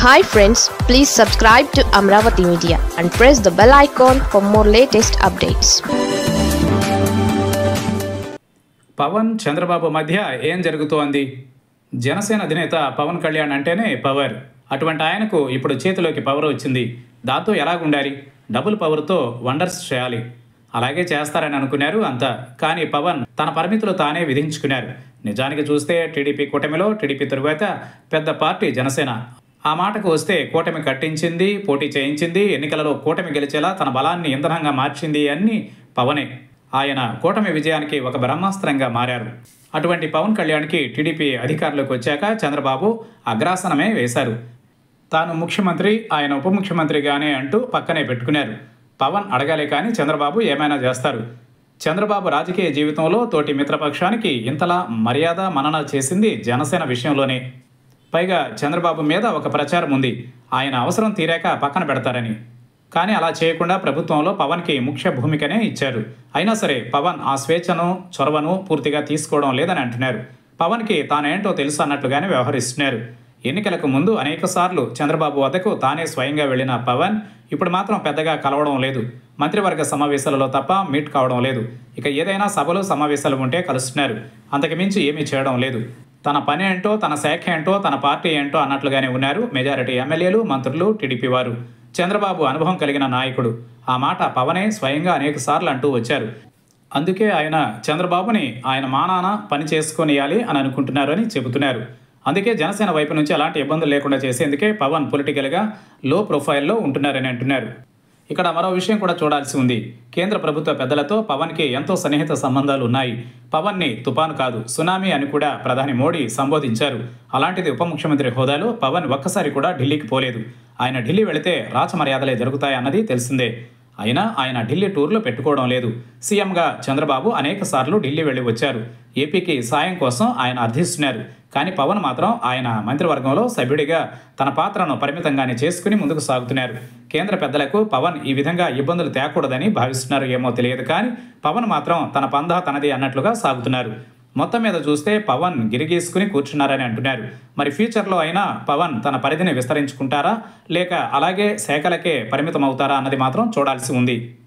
hi friends please subscribe to Amaravati media and press the bell icon for more latest updates Pawan Chandrababu మధ్య ఏం జరుగుతోంది జనసేన అధినేత పవన్ కళ్యాణ్ అంటేనే పవర్ అటువంటి ఆయనకు ఇప్పుడు చేతిలోకి పవర్ వచ్చింది దాంతో ఎలాగుండాలి డబుల్ పవర్తో వండర్స్ చేయాలి అలాగే చేస్తారని అనుకున్నారు అంతా కానీ పవన్ తన పరిమితులు తానే విధించుకున్నారు నిజానికి చూస్తే టీడీపీ కూటమిలో టీడీపీ తరువాత పెద్ద పార్టీ జనసేన ఆ మాటకు వస్తే కూటమి కట్టించింది పోటీ చేయించింది ఎన్నికలలో కూటమి గెలిచేలా తన బలాన్ని ఇంధనంగా మార్చింది అన్ని పవనే ఆయన కూటమి విజయానికి ఒక బ్రహ్మాస్త్రంగా మారారు అటువంటి పవన్ కళ్యాణ్కి టీడీపీ అధికారంలోకి వచ్చాక చంద్రబాబు అగ్రాసనమే వేశారు తాను ముఖ్యమంత్రి ఆయన ఉప ముఖ్యమంత్రిగానే అంటూ పక్కనే పెట్టుకున్నారు పవన్ అడగాలే కానీ చంద్రబాబు ఏమైనా చేస్తారు చంద్రబాబు రాజకీయ జీవితంలో తోటి మిత్రపక్షానికి ఇంతలా మర్యాద మనన చేసింది జనసేన విషయంలోనే పైగా చంద్రబాబు మీద ఒక ప్రచారం ఉంది ఆయన అవసరం తీరాక పక్కన పెడతారని కానీ అలా చేయకుండా ప్రభుత్వంలో పవన్కి ముఖ్య భూమికనే ఇచ్చారు అయినా సరే పవన్ ఆ స్వేచ్ఛను చొరవను పూర్తిగా తీసుకోవడం లేదని అంటున్నారు పవన్కి తానేంటో తెలుసు అన్నట్లుగానే వ్యవహరిస్తున్నారు ఎన్నికలకు ముందు అనేక సార్లు చంద్రబాబు వద్దకు తానే స్వయంగా వెళ్లిన పవన్ ఇప్పుడు మాత్రం పెద్దగా కలవడం లేదు మంత్రివర్గ సమావేశాలలో తప్ప మీట్ కావడం లేదు ఇక ఏదైనా సభలు సమావేశాలు ఉంటే కలుస్తున్నారు అంతకుమించి ఏమీ చేయడం లేదు తన పని ఏంటో తన శాఖ ఏంటో తన పార్టీ ఏంటో అన్నట్లుగానే ఉన్నారు మెజారిటీ ఎమ్మెల్యేలు మంత్రులు టీడీపీ వారు చంద్రబాబు అనుభవం కలిగిన నాయకుడు ఆ మాట పవనే స్వయంగా అనేక సార్లు అంటూ వచ్చారు అందుకే ఆయన చంద్రబాబుని ఆయన మానాన పని చేసుకొనియాలి అని అనుకుంటున్నారు అని చెబుతున్నారు అందుకే జనసేన వైపు నుంచి అలాంటి ఇబ్బందులు లేకుండా చేసేందుకే పవన్ పొలిటికల్గా లో ప్రొఫైల్లో ఉంటున్నారని అంటున్నారు ఇక్కడ మరో విషయం కూడా చూడాల్సి ఉంది కేంద్ర ప్రభుత్వ పెద్దలతో పవన్కి ఎంతో సన్నిహిత సంబంధాలు ఉన్నాయి పవన్ని తుపాను కాదు సునామీ అని కూడా ప్రధాని మోడీ సంబోధించారు అలాంటిది ఉప ముఖ్యమంత్రి హోదాలో పవన్ ఒక్కసారి కూడా ఢిల్లీకి పోలేదు ఆయన ఢిల్లీ వెళితే రాచమర్యాదలే జరుగుతాయన్నది తెలిసిందే అయినా ఆయన ఢిల్లీ టూర్లో పెట్టుకోవడం లేదు సీఎంగా చంద్రబాబు అనేక సార్లు ఢిల్లీ వెళ్ళి వచ్చారు ఏపీకి సాయం కోసం ఆయన అర్థిస్తున్నారు కానీ పవన్ మాత్రం ఆయన మంత్రివర్గంలో సభ్యుడిగా తన పాత్రను పరిమితంగానే చేసుకుని ముందుకు సాగుతున్నారు కేంద్ర పెద్దలకు పవన్ ఈ విధంగా ఇబ్బందులు తేకూడదని భావిస్తున్నారు ఏమో తెలియదు కానీ పవన్ మాత్రం తన పందా తనది అన్నట్లుగా సాగుతున్నారు మొత్తం మీద చూస్తే పవన్ గిరిగీసుకుని కూర్చున్నారని అంటున్నారు మరి ఫ్యూచర్లో అయినా పవన్ తన పరిధిని విస్తరించుకుంటారా లేక అలాగే శాఖలకే పరిమితం అవుతారా అన్నది మాత్రం చూడాల్సి ఉంది